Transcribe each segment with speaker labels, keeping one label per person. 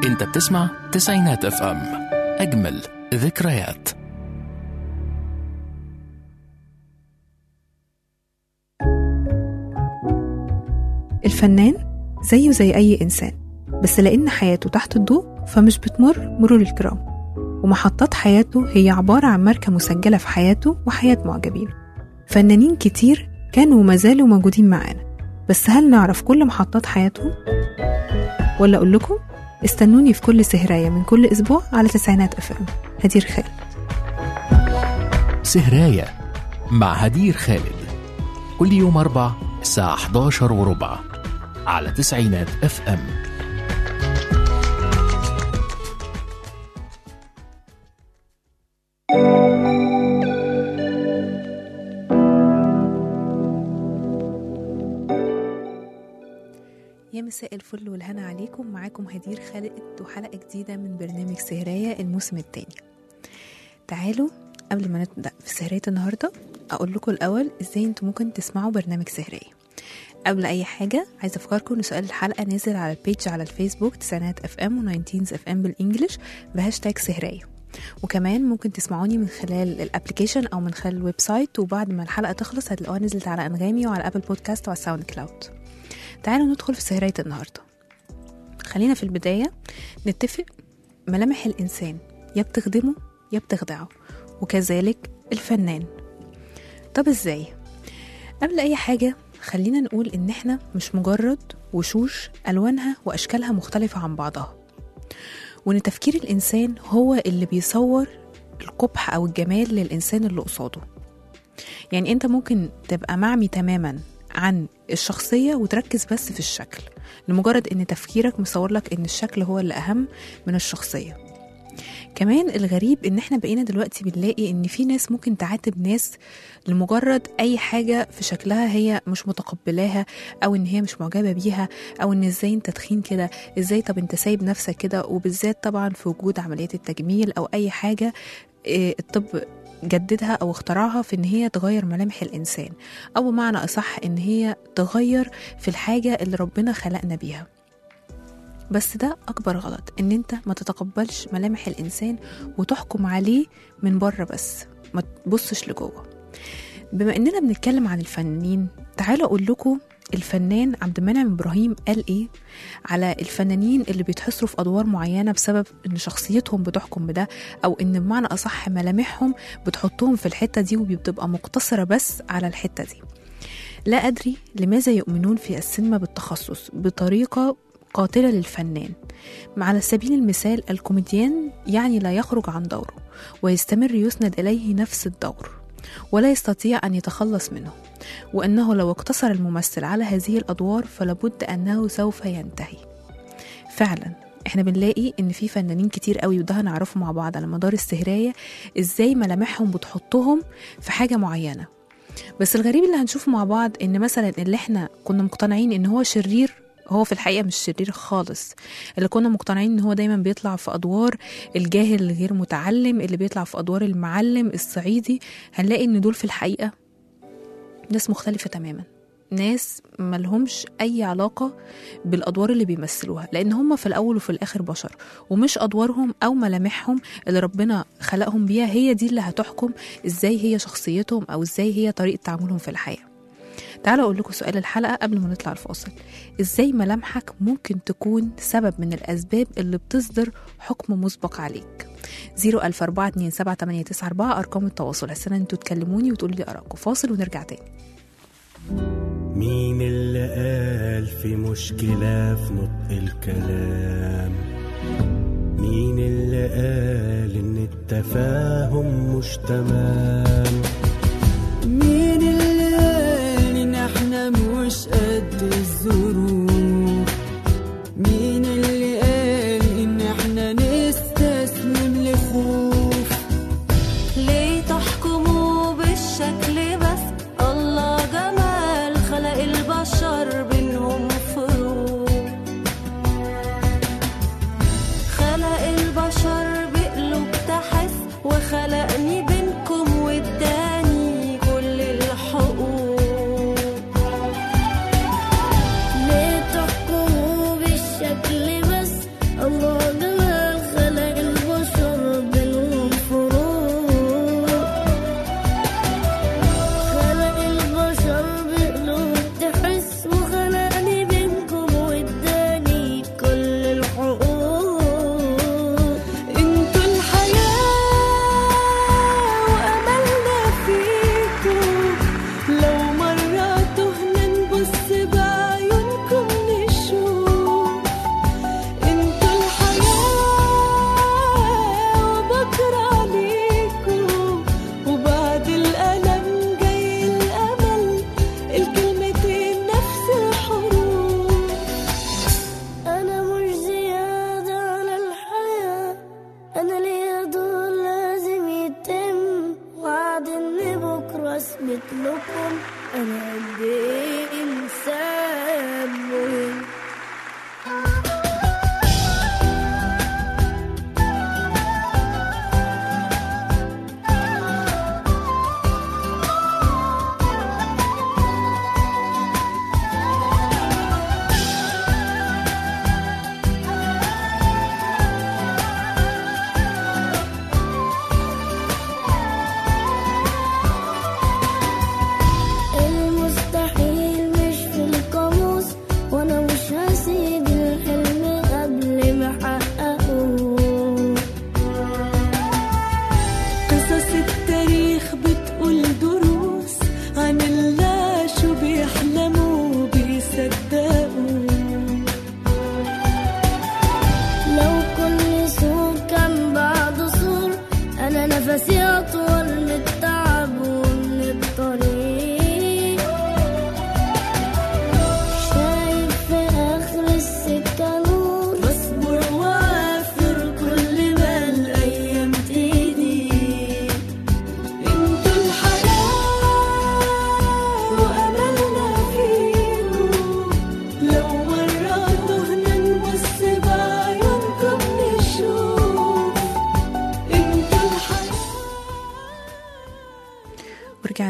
Speaker 1: انت بتسمع تسعينات اف ام اجمل ذكريات
Speaker 2: الفنان زيه زي أي إنسان بس لأن حياته تحت الضوء فمش بتمر مرور الكرام ومحطات حياته هي عبارة عن ماركة مسجلة في حياته وحياة معجبينه فنانين كتير كانوا وما زالوا موجودين معانا بس هل نعرف كل محطات حياتهم؟ ولا أقول لكم استنوني في كل سهراية من كل أسبوع على تسعينات أف أم هدير خالد
Speaker 1: سهراية مع هدير خالد كل يوم أربع الساعة 11 وربع على تسعينات اف ام
Speaker 2: يا مساء الفل والهنا عليكم معاكم هدير خالد وحلقة جديدة من برنامج سهراية الموسم الثاني تعالوا قبل ما نبدأ في سهرية النهاردة أقول لكم الأول إزاي أنتم ممكن تسمعوا برنامج سهرية قبل أي حاجة عايزة أفكركم إن سؤال الحلقة نازل على البيج على الفيسبوك تسعينات اف ام وناينتينز اف ام بالإنجلش بهاشتاج سهرية وكمان ممكن تسمعوني من خلال الابلكيشن او من خلال الويب سايت وبعد ما الحلقه تخلص هتلاقوها نزلت على انغامي وعلى ابل بودكاست وعلى ساوند كلاود تعالوا ندخل في سهرية النهاردة خلينا في البداية نتفق ملامح الإنسان يا بتخدمه يا بتخدعه وكذلك الفنان طب إزاي؟ قبل أي حاجة خلينا نقول إن إحنا مش مجرد وشوش ألوانها وأشكالها مختلفة عن بعضها وإن تفكير الإنسان هو اللي بيصور القبح أو الجمال للإنسان اللي قصاده يعني أنت ممكن تبقى معمي تماما عن الشخصية وتركز بس في الشكل لمجرد ان تفكيرك مصور لك ان الشكل هو اللي اهم من الشخصية كمان الغريب ان احنا بقينا دلوقتي بنلاقي ان في ناس ممكن تعاتب ناس لمجرد اي حاجة في شكلها هي مش متقبلاها او ان هي مش معجبة بيها او ان ازاي انت تخين كده ازاي طب انت سايب نفسك كده وبالذات طبعا في وجود عمليات التجميل او اي حاجة إيه، الطب جددها او اخترعها في ان هي تغير ملامح الانسان او بمعنى اصح ان هي تغير في الحاجه اللي ربنا خلقنا بيها بس ده اكبر غلط ان انت ما تتقبلش ملامح الانسان وتحكم عليه من بره بس ما تبصش لجوه بما اننا بنتكلم عن الفنانين تعالوا اقول لكم الفنان عبد المنعم ابراهيم قال ايه على الفنانين اللي بيتحصروا في ادوار معينه بسبب ان شخصيتهم بتحكم بده او ان بمعنى اصح ملامحهم بتحطهم في الحته دي وبتبقى مقتصره بس على الحته دي لا ادري لماذا يؤمنون في السينما بالتخصص بطريقه قاتله للفنان على سبيل المثال الكوميديان يعني لا يخرج عن دوره ويستمر يسند اليه نفس الدور ولا يستطيع ان يتخلص منه وانه لو اقتصر الممثل على هذه الادوار فلابد انه سوف ينتهي فعلا احنا بنلاقي ان في فنانين كتير قوي وده هنعرفه مع بعض على مدار السهرايه ازاي ملامحهم بتحطهم في حاجه معينه بس الغريب اللي هنشوفه مع بعض ان مثلا اللي احنا كنا مقتنعين ان هو شرير هو في الحقيقه مش شرير خالص اللي كنا مقتنعين ان هو دايما بيطلع في ادوار الجاهل الغير متعلم اللي بيطلع في ادوار المعلم الصعيدي هنلاقي ان دول في الحقيقه ناس مختلفه تماما ناس ملهمش اي علاقه بالادوار اللي بيمثلوها لان هم في الاول وفي الاخر بشر ومش ادوارهم او ملامحهم اللي ربنا خلقهم بيها هي دي اللي هتحكم ازاي هي شخصيتهم او ازاي هي طريقه تعاملهم في الحياه تعالوا اقول لكم سؤال الحلقه قبل ما نطلع الفاصل ازاي ملامحك ممكن تكون سبب من الاسباب اللي بتصدر حكم مسبق عليك 004278994 ارقام التواصل استنى انتوا تكلموني وتقولوا لي ارائكم فاصل ونرجع تاني
Speaker 3: مين اللي قال في مشكلة في نطق الكلام مين اللي قال ان التفاهم مش تمام
Speaker 4: مين اللي قال ان احنا مش قد الظروف مين اللي قال ان احنا نستسلم لخوف ليه تحكموا بالشكل بس الله جمال خلق البشر بينهم فروق خلق البشر بقلوب تحس وخلقني بينكم واداني كل الحقوق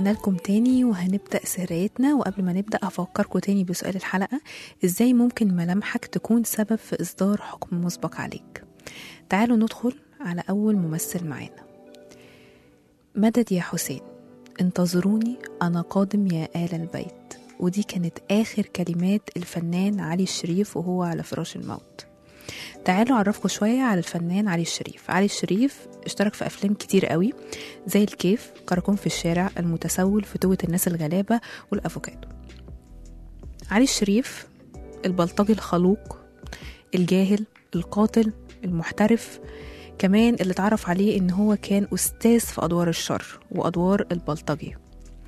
Speaker 2: ورجعنا لكم تاني وهنبدأ سهريتنا وقبل ما نبدأ هفكركم تاني بسؤال الحلقة ازاي ممكن ملامحك تكون سبب في إصدار حكم مسبق عليك تعالوا ندخل على أول ممثل معانا مدد يا حسين انتظروني أنا قادم يا آل البيت ودي كانت آخر كلمات الفنان علي الشريف وهو على فراش الموت تعالوا أعرفكم شوية على الفنان علي الشريف علي الشريف اشترك في أفلام كتير قوي زي الكيف كراكون في الشارع المتسول فتوة الناس الغلابة والأفوكادو علي الشريف البلطجي الخلوق الجاهل القاتل المحترف كمان اللي اتعرف عليه ان هو كان استاذ في ادوار الشر وادوار البلطجي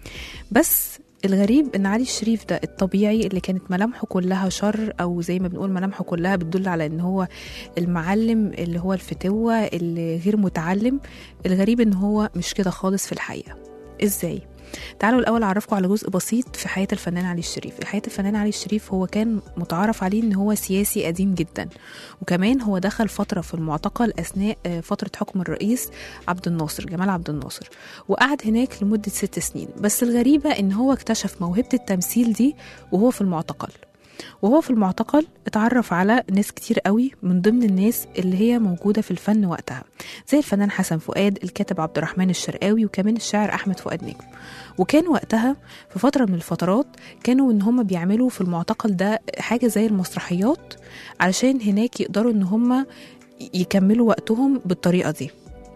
Speaker 2: بس الغريب ان علي الشريف ده الطبيعي اللي كانت ملامحه كلها شر او زي ما بنقول ملامحه كلها بتدل على ان هو المعلم اللي هو الفتوة اللي غير متعلم الغريب ان هو مش كده خالص في الحقيقة ازاي تعالوا الاول اعرفكم على جزء بسيط في حياه الفنان علي الشريف حياه الفنان علي الشريف هو كان متعارف عليه ان هو سياسي قديم جدا وكمان هو دخل فتره في المعتقل اثناء آه، فتره حكم الرئيس عبد الناصر جمال عبد الناصر وقعد هناك لمده ست سنين بس الغريبه ان هو اكتشف موهبه التمثيل دي وهو في المعتقل وهو في المعتقل اتعرف على ناس كتير قوي من ضمن الناس اللي هي موجودة في الفن وقتها زي الفنان حسن فؤاد الكاتب عبد الرحمن الشرقاوي وكمان الشاعر أحمد فؤاد نجم وكان وقتها في فترة من الفترات كانوا ان هم بيعملوا في المعتقل ده حاجة زي المسرحيات علشان هناك يقدروا ان هم يكملوا وقتهم بالطريقة دي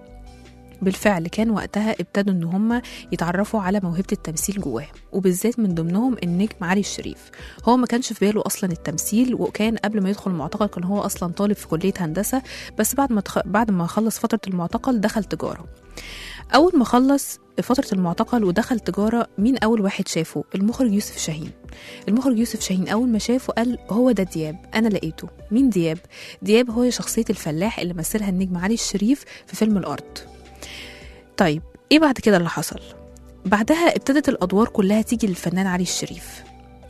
Speaker 2: بالفعل كان وقتها ابتدوا ان هم يتعرفوا على موهبه التمثيل جواهم وبالذات من ضمنهم النجم علي الشريف هو ما كانش في باله اصلا التمثيل وكان قبل ما يدخل المعتقل كان هو اصلا طالب في كليه هندسه بس بعد ما تخ... بعد ما خلص فتره المعتقل دخل تجاره اول ما خلص فترة المعتقل ودخل تجارة مين أول واحد شافه؟ المخرج يوسف شاهين المخرج يوسف شاهين أول ما شافه قال هو ده دياب أنا لقيته مين دياب؟ دياب هو شخصية الفلاح اللي مثلها النجم علي الشريف في فيلم الأرض طيب ايه بعد كده اللي حصل بعدها ابتدت الادوار كلها تيجي للفنان علي الشريف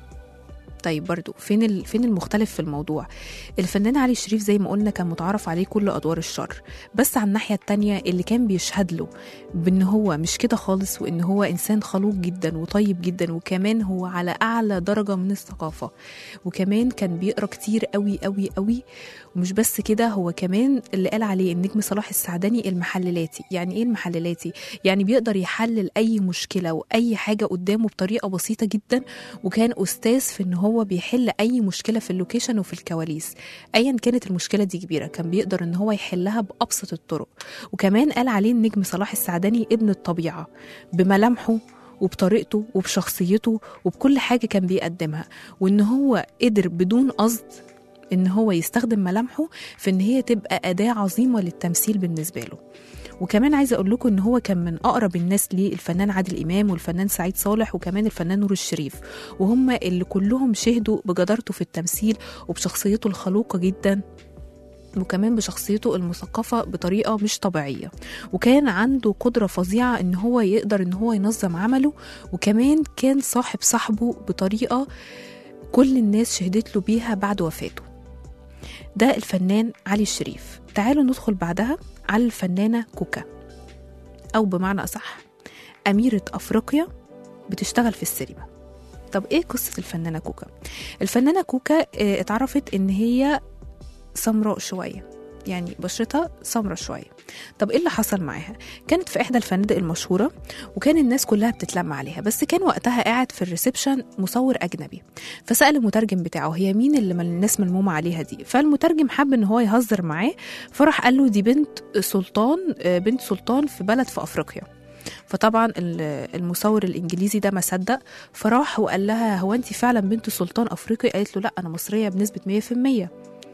Speaker 2: طيب برضو فين ال... فين المختلف في الموضوع الفنان علي الشريف زي ما قلنا كان متعارف عليه كل ادوار الشر بس على الناحيه التانية اللي كان بيشهد له بان هو مش كده خالص وان هو انسان خلوق جدا وطيب جدا وكمان هو على اعلى درجه من الثقافه وكمان كان بيقرا كتير قوي قوي قوي ومش بس كده هو كمان اللي قال عليه النجم صلاح السعدني المحللاتي يعني ايه المحللاتي يعني بيقدر يحلل اي مشكله واي حاجه قدامه بطريقه بسيطه جدا وكان استاذ في ان هو بيحل اي مشكله في اللوكيشن وفي الكواليس ايا كانت المشكله دي كبيره كان بيقدر ان هو يحلها بابسط الطرق وكمان قال عليه النجم صلاح السعدني ابن الطبيعه بملامحه وبطريقته وبشخصيته وبكل حاجه كان بيقدمها وان هو قدر بدون قصد ان هو يستخدم ملامحه في ان هي تبقى اداه عظيمه للتمثيل بالنسبه له وكمان عايزه اقول لكم ان هو كان من اقرب الناس ليه الفنان عادل امام والفنان سعيد صالح وكمان الفنان نور الشريف وهم اللي كلهم شهدوا بجدارته في التمثيل وبشخصيته الخلوقه جدا وكمان بشخصيته المثقفة بطريقة مش طبيعية وكان عنده قدرة فظيعة ان هو يقدر ان هو ينظم عمله وكمان كان صاحب صاحبه بطريقة كل الناس شهدت له بيها بعد وفاته ده الفنان علي الشريف تعالوا ندخل بعدها على الفنانة كوكا أو بمعنى أصح أميرة أفريقيا بتشتغل في السينما طب إيه قصة الفنانة كوكا؟ الفنانة كوكا آه، اتعرفت إن هي سمراء شوية يعني بشرتها سمرة شوية طب ايه اللي حصل معاها كانت في احدى الفنادق المشهورة وكان الناس كلها بتتلم عليها بس كان وقتها قاعد في الريسبشن مصور اجنبي فسأل المترجم بتاعه هي مين اللي مل- الناس ملمومة عليها دي فالمترجم حب ان هو يهزر معاه فراح قال له دي بنت سلطان آه، بنت سلطان في بلد في افريقيا فطبعا ال- المصور الانجليزي ده ما صدق فراح وقال لها هو انت فعلا بنت سلطان افريقي قالت له لا انا مصريه بنسبه 100%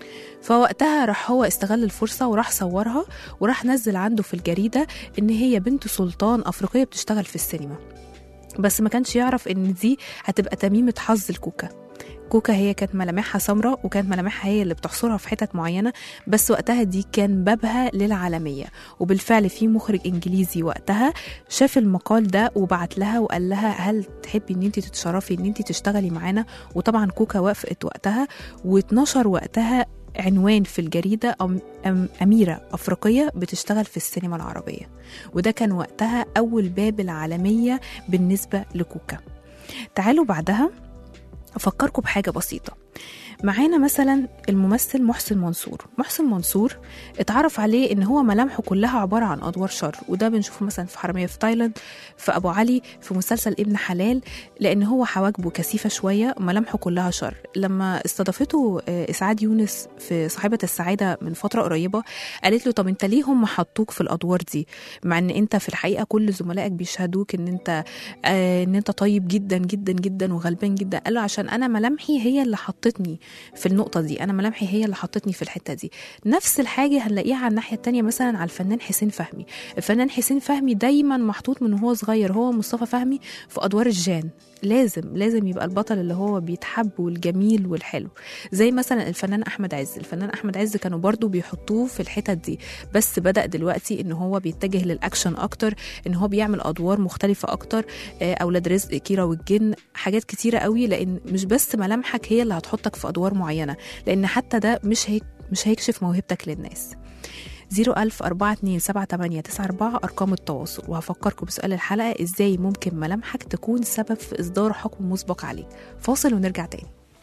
Speaker 2: فوقتها راح هو استغل الفرصة وراح صورها وراح نزل عنده في الجريدة إن هي بنت سلطان أفريقية بتشتغل في السينما بس ما كانش يعرف إن دي هتبقى تميمة حظ الكوكا كوكا هي كانت ملامحها سمراء وكانت ملامحها هي اللي بتحصرها في حتت معينة بس وقتها دي كان بابها للعالمية وبالفعل في مخرج إنجليزي وقتها شاف المقال ده وبعت لها وقال لها هل تحبي ان انت تتشرفي ان انت تشتغلي معانا وطبعا كوكا وافقت وقتها واتنشر وقتها عنوان في الجريدة أم أم أميرة أفريقية بتشتغل في السينما العربية وده كان وقتها أول باب العالمية بالنسبة لكوكا تعالوا بعدها أفكركم بحاجة بسيطة معانا مثلا الممثل محسن منصور محسن منصور اتعرف عليه ان هو ملامحه كلها عباره عن ادوار شر وده بنشوفه مثلا في حراميه في تايلاند في ابو علي في مسلسل ابن حلال لان هو حواجبه كثيفه شويه ملامحه كلها شر لما استضافته آه، اسعاد يونس في صاحبه السعاده من فتره قريبه قالت له طب انت ليه هم حطوك في الادوار دي مع ان انت في الحقيقه كل زملائك بيشهدوك ان انت آه ان انت طيب جدا جدا جدا وغلبان جدا قال له عشان انا ملامحي هي اللي حطتني في النقطه دي انا ملامحي هي اللي حطتني في الحته دي نفس الحاجه هنلاقيها على الناحيه التانية مثلا على الفنان حسين فهمي الفنان حسين فهمي دايما محطوط من وهو صغير هو مصطفى فهمي في ادوار الجان لازم لازم يبقى البطل اللي هو بيتحب والجميل والحلو زي مثلا الفنان احمد عز الفنان احمد عز كانوا برضو بيحطوه في الحتت دي بس بدا دلوقتي ان هو بيتجه للاكشن اكتر ان هو بيعمل ادوار مختلفه اكتر آه، اولاد رزق كيرة والجن حاجات كتيره قوي لان مش بس ملامحك هي اللي هتحطك في ادوار معينه لان حتى ده مش هيك مش هيكشف موهبتك للناس 01000 42 78 94 أرقام التواصل وهفكركم بسؤال الحلقة إزاي ممكن ملامحك تكون سبب في إصدار حكم مسبق عليك فاصل ونرجع تاني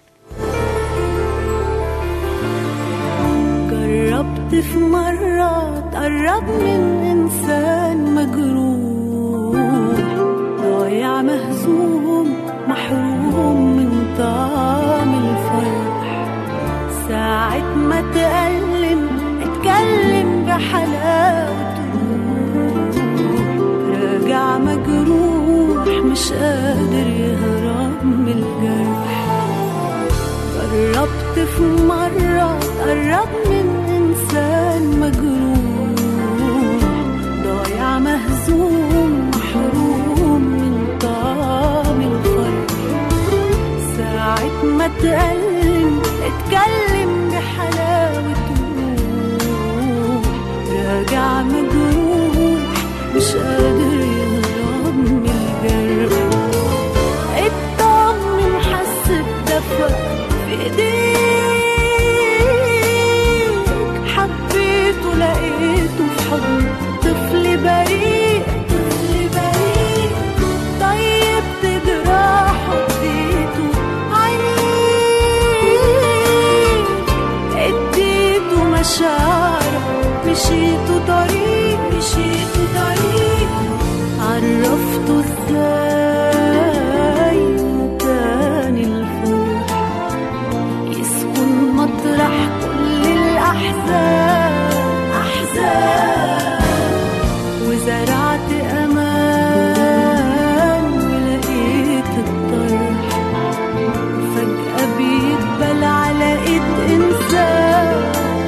Speaker 4: جربت في مرة تقرب من إنسان مجروح ضايع مهزوم محروم من طعم الفرح ساعة ما تألم اتكلم بحلاوة روح راجع مجروح مش قادر يهرب من الجرح جربت في مرة تقرب من إنسان مجروح ضايع مهزوم محروم من طعم الفرح ساعة ما تألم اتكلم بحلاوة روح راجع مجروح مش قادر يهرب من الجرح اطمن حس بدفى في ايديك حبيته لقيته في حضن طفل بريء طفل بريء طيبت جراحه اديته عينيك اديته مشاعره مشيته طريق مشيته طريق عرفته ازاي مكان الفرح يسكن مطرح كل الأحزان أحزان وزرعت أمان ولقيت الطرح فجأة بيقبل على إيد إنسان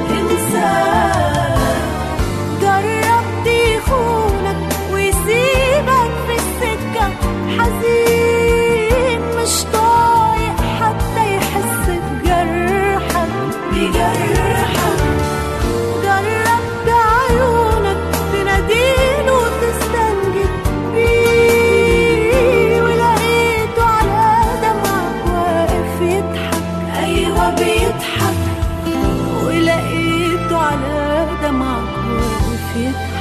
Speaker 4: إنسان جربت يخونك ويسيبك في السكة حزين مش طايق حتى يحس بجرحك بجرحك جربت عيونك تناديله وتستنجد بيه ولقيته على دمعك واقف يضحك أيوة بيضحك ولقيته على دمعك واقف يضحك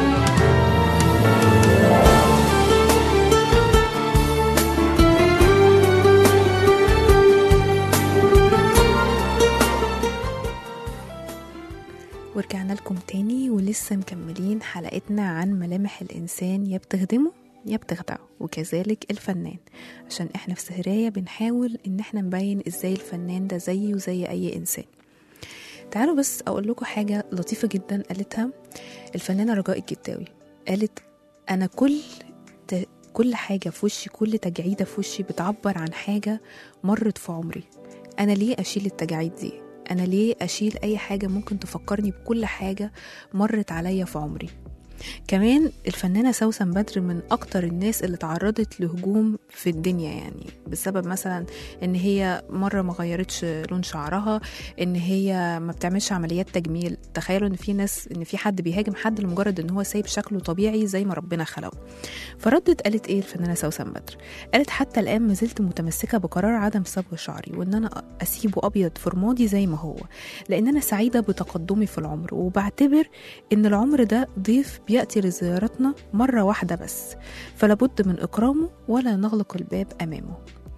Speaker 2: ورجعنا لكم تاني ولسه مكملين حلقتنا عن ملامح الإنسان يا بتخدمه يا بتخدعه وكذلك الفنان عشان احنا في سهراية بنحاول ان احنا نبين ازاي الفنان ده زيه زي اي انسان تعالوا بس اقول لكم حاجة لطيفة جدا قالتها الفنانة رجاء الجداوي قالت انا كل ت... كل حاجة في وشي كل تجعيدة في وشي بتعبر عن حاجة مرت في عمري أنا ليه أشيل التجاعيد دي أنا ليه أشيل أي حاجة ممكن تفكرني بكل حاجة مرت عليا في عمري كمان الفنانة سوسن بدر من أكتر الناس اللي تعرضت لهجوم في الدنيا يعني بسبب مثلا إن هي مرة ما غيرتش لون شعرها إن هي ما بتعملش عمليات تجميل تخيلوا إن في ناس إن في حد بيهاجم حد لمجرد إن هو سايب شكله طبيعي زي ما ربنا خلقه فردت قالت إيه الفنانة سوسن بدر قالت حتى الآن ما زلت متمسكة بقرار عدم صبغ شعري وإن أنا أسيبه أبيض في رمادي زي ما هو لأن أنا سعيدة بتقدمي في العمر وبعتبر إن العمر ده ضيف بيأتي لزيارتنا مرة واحدة بس فلابد من إكرامه ولا نغلق الباب أمامه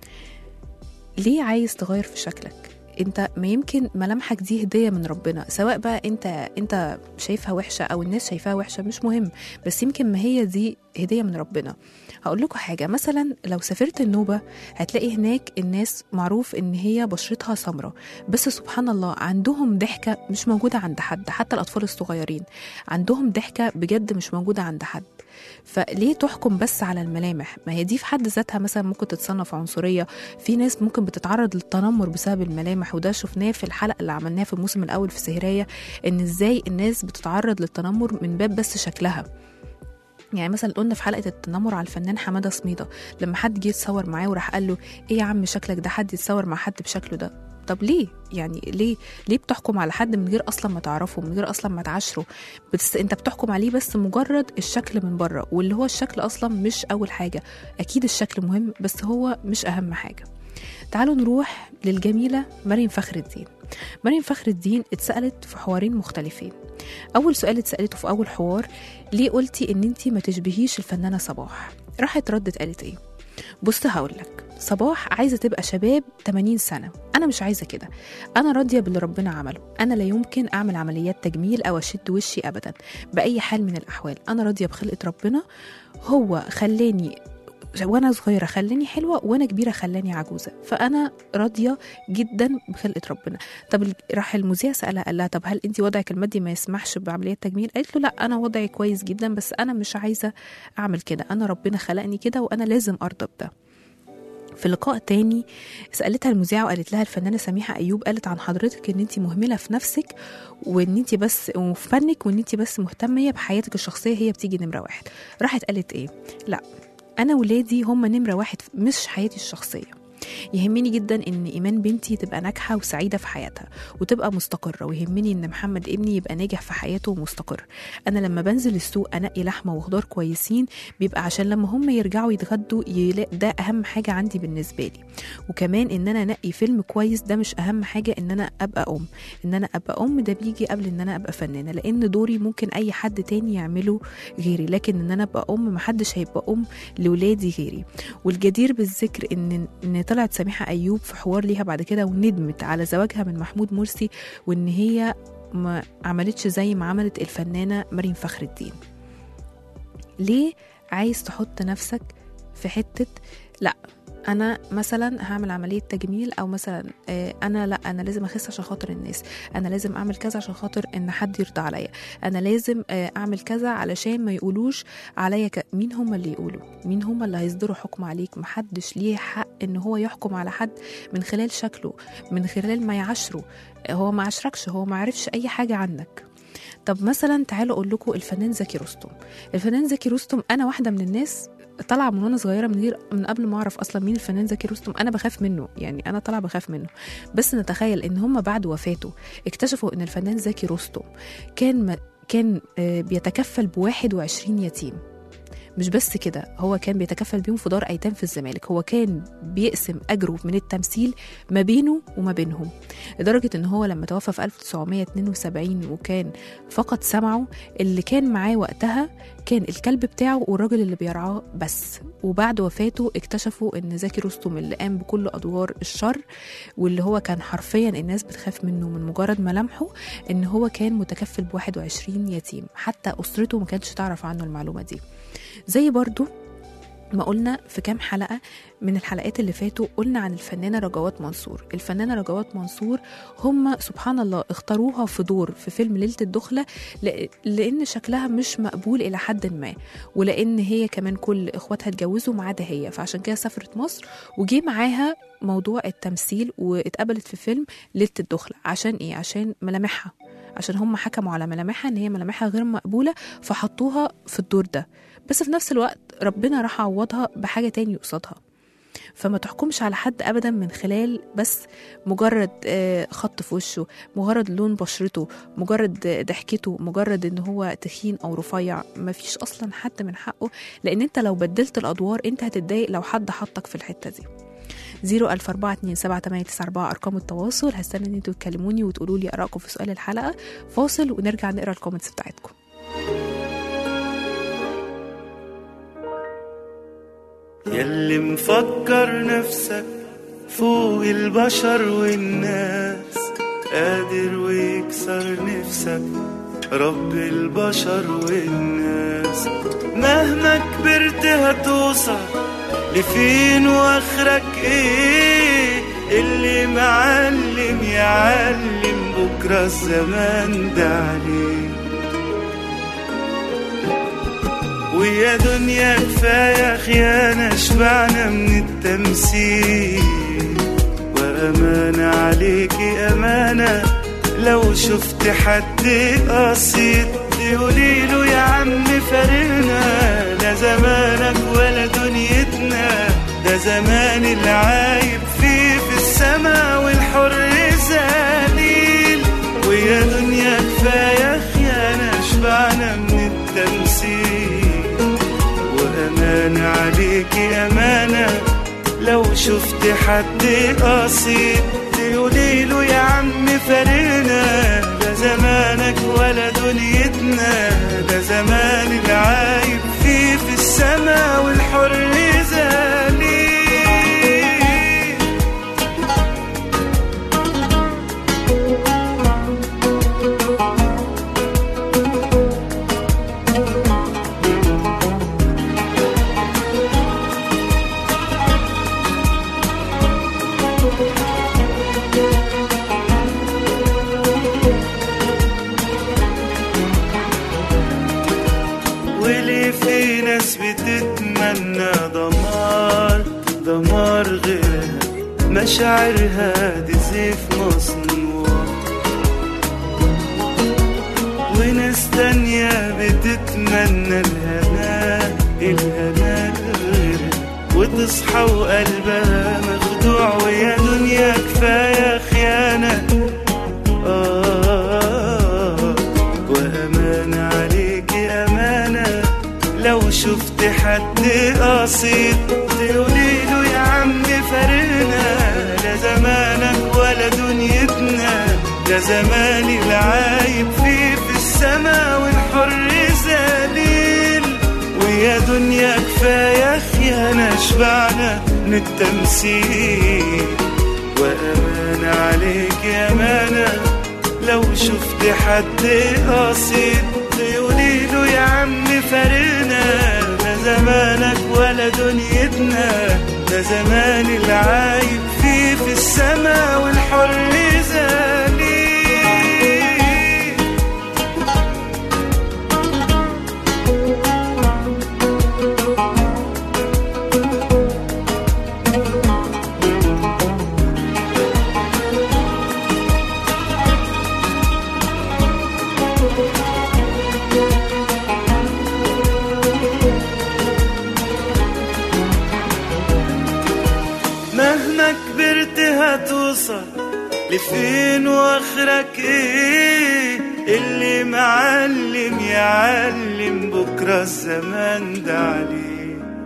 Speaker 2: ليه عايز تغير في شكلك انت ما يمكن ملامحك دي هديه من ربنا سواء بقى انت انت شايفها وحشه او الناس شايفاها وحشه مش مهم بس يمكن ما هي دي هديه من ربنا هقول لكم حاجه مثلا لو سافرت النوبه هتلاقي هناك الناس معروف ان هي بشرتها سمراء بس سبحان الله عندهم ضحكه مش موجوده عند حد حتى الاطفال الصغيرين عندهم ضحكه بجد مش موجوده عند حد فليه تحكم بس على الملامح ما هي دي في حد ذاتها مثلا ممكن تتصنف عنصريه في ناس ممكن بتتعرض للتنمر بسبب الملامح وده شفناه في الحلقه اللي عملناها في الموسم الاول في سهريه ان ازاي الناس بتتعرض للتنمر من باب بس شكلها يعني مثلا قلنا في حلقه التنمر على الفنان حماده سميده لما حد جه يتصور معاه وراح قال له ايه يا عم شكلك ده حد يتصور مع حد بشكله ده طب ليه يعني ليه ليه بتحكم على حد من غير اصلا ما تعرفه من غير اصلا ما تعاشره بس انت بتحكم عليه بس مجرد الشكل من بره واللي هو الشكل اصلا مش اول حاجه اكيد الشكل مهم بس هو مش اهم حاجه تعالوا نروح للجميله مريم فخر الدين مريم فخر الدين اتسالت في حوارين مختلفين اول سؤال اتسالته في اول حوار ليه قلتي ان انت ما تشبهيش الفنانه صباح راحت ردت قالت ايه بص هقول لك صباح عايزه تبقى شباب 80 سنه انا مش عايزه كده انا راضيه باللي ربنا عمله انا لا يمكن اعمل عمليات تجميل او اشد وشي ابدا باي حال من الاحوال انا راضيه بخلقه ربنا هو خلاني وانا صغيره خلاني حلوه وانا كبيره خلاني عجوزه فانا راضيه جدا بخلقه ربنا طب ال- راح المذيع سالها قال لها طب هل انت وضعك المادي ما يسمحش بعمليات تجميل قالت له لا انا وضعي كويس جدا بس انا مش عايزه اعمل كده انا ربنا خلقني كده وانا لازم ارضى بده في لقاء تاني سالتها المذيعه وقالت لها الفنانه سميحه ايوب قالت عن حضرتك ان انت مهمله في نفسك وان انت بس وفي فنك وان انت بس مهتميه بحياتك الشخصيه هي بتيجي نمره واحد راحت قالت ايه لا انا ولادي هم نمره واحد مش حياتي الشخصيه يهمني جدا ان ايمان بنتي تبقى ناجحه وسعيده في حياتها وتبقى مستقره ويهمني ان محمد ابني يبقى ناجح في حياته ومستقر انا لما بنزل السوق انقي لحمه وخضار كويسين بيبقى عشان لما هم يرجعوا يتغدوا يلاقي ده اهم حاجه عندي بالنسبه لي وكمان ان انا انقي فيلم كويس ده مش اهم حاجه ان انا ابقى ام ان انا ابقى ام ده بيجي قبل ان انا ابقى فنانه لان دوري ممكن اي حد تاني يعمله غيري لكن ان انا ابقى ام محدش هيبقى ام لولادي غيري والجدير بالذكر ان ان طلعت سميحه ايوب في حوار ليها بعد كده وندمت على زواجها من محمود مرسي وان هي ما عملتش زي ما عملت الفنانه مريم فخر الدين ليه عايز تحط نفسك في حته لا انا مثلا هعمل عمليه تجميل او مثلا آه، انا لا انا لازم اخس عشان خاطر الناس انا لازم اعمل كذا عشان خاطر ان حد يرضى عليا انا لازم آه، اعمل كذا علشان ما يقولوش عليا ك... مين هم اللي يقولوا مين هم اللي هيصدروا حكم عليك محدش ليه حق ان هو يحكم على حد من خلال شكله من خلال ما يعاشره هو ما عاشركش هو ما عرفش اي حاجه عنك طب مثلا تعالوا اقول لكم الفنان زكي رستم الفنان زكي رستم انا واحده من الناس طالعه من وانا صغيره من غير من قبل ما اعرف اصلا مين الفنان زكي رستم انا بخاف منه يعني انا طالعه بخاف منه بس نتخيل ان هم بعد وفاته اكتشفوا ان الفنان زكي رستم كان م... كان آه، بيتكفل ب 21 يتيم مش بس كده هو كان بيتكفل بيهم في دار ايتام في الزمالك هو كان بيقسم اجره من التمثيل ما بينه وما بينهم لدرجه ان هو لما توفى في 1972 وكان فقد سمعه اللي كان معاه وقتها كان الكلب بتاعه والراجل اللي بيرعاه بس وبعد وفاته اكتشفوا ان زكي رستم اللي قام بكل ادوار الشر واللي هو كان حرفيا الناس بتخاف منه من مجرد ملامحه ان هو كان متكفل ب 21 يتيم حتى اسرته ما كانتش تعرف عنه المعلومه دي زي برضو ما قلنا في كام حلقة من الحلقات اللي فاتوا قلنا عن الفنانة رجوات منصور الفنانة رجوات منصور هم سبحان الله اختاروها في دور في فيلم ليلة الدخلة لأ- لأن شكلها مش مقبول إلى حد ما ولأن هي كمان كل إخواتها اتجوزوا ما عدا هي فعشان كده سافرت مصر وجي معاها موضوع التمثيل واتقبلت في فيلم ليلة الدخلة عشان إيه عشان ملامحها عشان هم حكموا على ملامحها ان هي ملامحها غير مقبوله فحطوها في الدور ده بس في نفس الوقت ربنا راح عوضها بحاجه تاني قصادها فما تحكمش على حد ابدا من خلال بس مجرد آه، خط في وشه مجرد لون بشرته مجرد آه، ضحكته مجرد ان هو تخين او رفيع ما فيش اصلا حد من حقه لان انت لو بدلت الادوار انت هتتضايق لو حد حطك في الحته دي 004278994 ارقام التواصل هستنى ان انتوا تكلموني وتقولوا لي ارائكم في سؤال الحلقه فاصل ونرجع نقرا الكومنتس بتاعتكم
Speaker 5: ياللي مفكر نفسك فوق البشر والناس قادر ويكسر نفسك رب البشر والناس مهما كبرت هتوصل لفين واخرك ايه اللي معلم يعلم بكرة الزمان ده عليه ويا دنيا كفاية خيانة شبعنا من التمثيل وأمانة عليكي أمانة لو شفت حد قصيد تقولي له يا عم فارقنا لا زمانك ولا دنيتنا ده زمان العايب فيه في السما والحر ذليل ويا دنيا كفاية خيانة شبعنا من التمثيل وأمانة عليكي أمانة لو شفت حد قصيد تقولي له يا عم فارقنا ده زمانك ولا دنيتنا ده زمان العايب فيه في السما والحر ذليل وليه في ناس بتتمنى دمار دمار غيرها مشاعرها دي زيف مصنوع وناس تانية بتتمنى الهنا الهنا غيرها وتصحى وقلبها مخدوع ويا دنيا كفاية خيانة آه وأمانة عليكي أمانة لو شفت حد قصيد تقولي له يا عم فارقنا لا زمانك ولا دنيتنا ده زمان العايب فيه في السما والحر ذليل ويا دنيا كفاية خيانة شبعنا من التمثيل وأمانة عليك يا أمانة لو شفت حد قصيد تقولي له يا عم فارقنا لا زمانك ولا دنيتنا ده زمان العايب فيه في السما والحر ذليل مهما كبرت هتوصل لفين واخرك ايه اللي معلم يعلم بكره الزمان ده عليه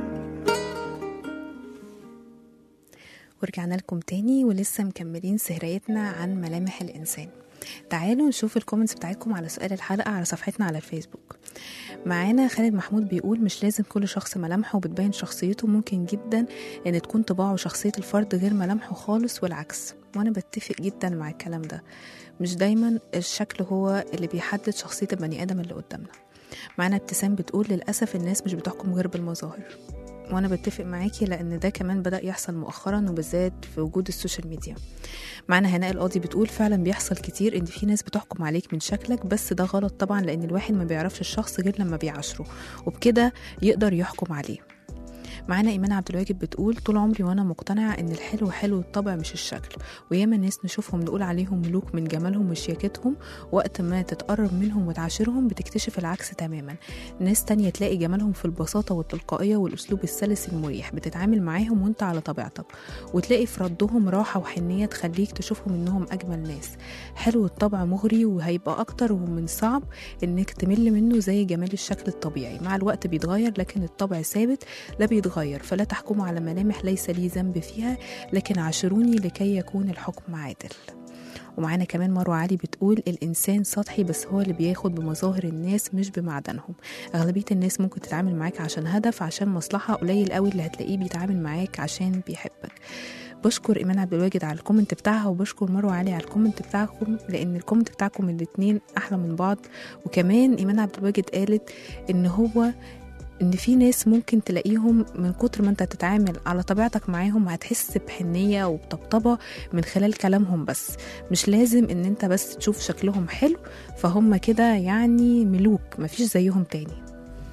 Speaker 2: ورجعنا لكم تاني ولسه مكملين سهريتنا عن ملامح الإنسان تعالوا نشوف الكومنتس بتاعتكم على سؤال الحلقة على صفحتنا على الفيسبوك معانا خالد محمود بيقول مش لازم كل شخص ملامحه بتبين شخصيته ممكن جدا ان تكون طباعه وشخصية الفرد غير ملامحه خالص والعكس وانا بتفق جدا مع الكلام ده مش دايما الشكل هو اللي بيحدد شخصية البني آدم اللي قدامنا معانا ابتسام بتقول للأسف الناس مش بتحكم غير بالمظاهر وانا بتفق معاكي لان ده كمان بدا يحصل مؤخرا وبالذات في وجود السوشيال ميديا معانا هناء القاضي بتقول فعلا بيحصل كتير ان في ناس بتحكم عليك من شكلك بس ده غلط طبعا لان الواحد ما بيعرفش الشخص غير لما بيعاشره وبكده يقدر يحكم عليه معانا ايمان عبد الواجد بتقول طول عمري وانا مقتنعه ان الحلو حلو الطبع مش الشكل وياما ناس نشوفهم نقول عليهم ملوك من جمالهم وشياكتهم وقت ما تتقرب منهم وتعاشرهم بتكتشف العكس تماما ناس تانية تلاقي جمالهم في البساطه والتلقائيه والاسلوب السلس المريح بتتعامل معاهم وانت على طبيعتك وتلاقي في ردهم راحه وحنيه تخليك تشوفهم انهم اجمل ناس حلو الطبع مغري وهيبقى اكتر ومن صعب انك تمل منه زي جمال الشكل الطبيعي مع الوقت بيتغير لكن الطبع ثابت لا بيتغير فلا تحكموا على ملامح ليس لي ذنب فيها لكن عاشروني لكي يكون الحكم عادل ومعانا كمان مروة علي بتقول الإنسان سطحي بس هو اللي بياخد بمظاهر الناس مش بمعدنهم أغلبية الناس ممكن تتعامل معاك عشان هدف عشان مصلحة قليل قوي اللي هتلاقيه بيتعامل معاك عشان بيحبك بشكر ايمان عبد الواجد على الكومنت بتاعها وبشكر مروه علي على الكومنت بتاعكم لان الكومنت بتاعكم الاتنين احلى من بعض وكمان ايمان عبد الواجد قالت ان هو ان في ناس ممكن تلاقيهم من كتر ما انت تتعامل على طبيعتك معاهم هتحس بحنيه وبطبطبه من خلال كلامهم بس مش لازم ان انت بس تشوف شكلهم حلو فهم كده يعني ملوك مفيش زيهم تاني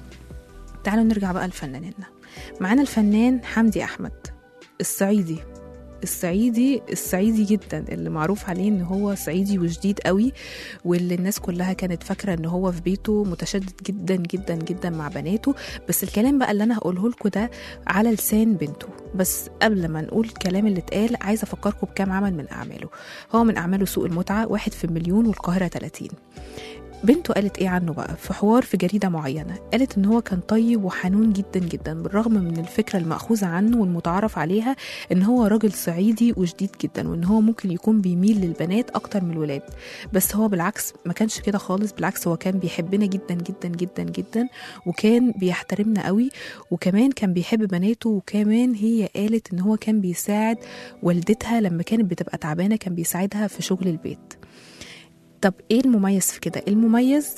Speaker 2: تعالوا نرجع بقى لفناننا معانا الفنان حمدي احمد الصعيدي الصعيدي الصعيدي جدا اللي معروف عليه ان هو صعيدي وجديد قوي واللي الناس كلها كانت فاكره ان هو في بيته متشدد جدا جدا جدا مع بناته بس الكلام بقى اللي انا هقوله لكم ده على لسان بنته بس قبل ما نقول الكلام اللي اتقال عايزه افكركم بكام عمل من اعماله هو من اعماله سوق المتعه واحد في المليون والقاهره 30 بنته قالت ايه عنه بقى في حوار في جريده معينه قالت ان هو كان طيب وحنون جدا جدا بالرغم من الفكره الماخوذه عنه والمتعارف عليها ان هو راجل صعيدي وشديد جدا وان هو ممكن يكون بيميل للبنات اكتر من الولاد بس هو بالعكس ما كانش كده خالص بالعكس هو كان بيحبنا جدا جدا جدا جدا وكان بيحترمنا قوي وكمان كان بيحب بناته وكمان هي قالت ان هو كان بيساعد والدتها لما كانت بتبقى تعبانه كان بيساعدها في شغل البيت طب ايه المميز في كده المميز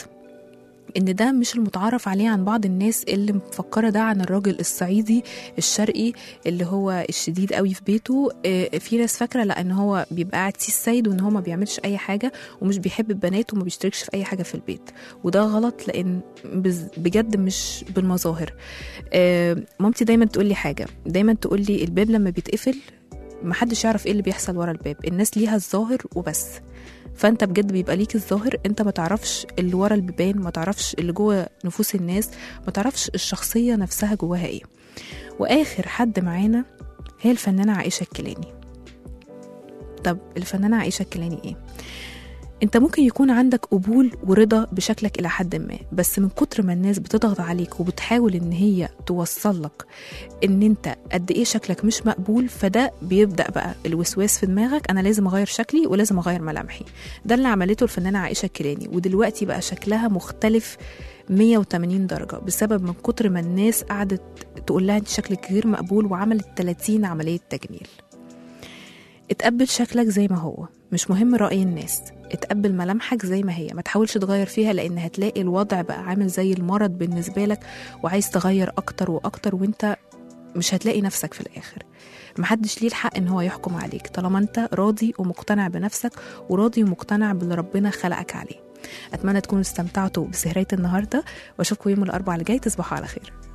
Speaker 2: ان ده مش المتعارف عليه عن بعض الناس اللي مفكره ده عن الراجل الصعيدي الشرقي اللي هو الشديد قوي في بيته آه، في ناس فاكره لا ان هو بيبقى قاعد سي السيد وان هو ما بيعملش اي حاجه ومش بيحب البنات وما بيشتركش في اي حاجه في البيت وده غلط لان بز- بجد مش بالمظاهر آه، مامتي دايما تقول لي حاجه دايما تقول لي الباب لما بيتقفل محدش يعرف ايه اللي بيحصل ورا الباب الناس ليها الظاهر وبس فانت بجد بيبقى ليك الظاهر انت ما تعرفش اللي ورا البيبان ما تعرفش اللي جوه نفوس الناس ما تعرفش الشخصيه نفسها جواها ايه واخر حد معانا هي الفنانه عائشه الكيلاني طب الفنانه عائشه الكيلاني ايه انت ممكن يكون عندك قبول ورضا بشكلك الى حد ما بس من كتر ما الناس بتضغط عليك وبتحاول ان هي توصل لك ان انت قد ايه شكلك مش مقبول فده بيبدا بقى الوسواس في دماغك انا لازم اغير شكلي ولازم اغير ملامحي ده اللي عملته الفنانه عائشه الكيلاني ودلوقتي بقى شكلها مختلف 180 درجة بسبب من كتر ما الناس قعدت تقول لها انت شكلك غير مقبول وعملت 30 عملية تجميل اتقبل شكلك زي ما هو مش مهم رأي الناس اتقبل ملامحك زي ما هي ما تحاولش تغير فيها لان هتلاقي الوضع بقى عامل زي المرض بالنسبة لك وعايز تغير اكتر واكتر وانت مش هتلاقي نفسك في الاخر محدش ليه الحق ان هو يحكم عليك طالما انت راضي ومقتنع بنفسك وراضي ومقتنع باللي ربنا خلقك عليه اتمنى تكونوا استمتعتوا بسهرية النهارده واشوفكم يوم الاربعاء اللي جاي تصبحوا على خير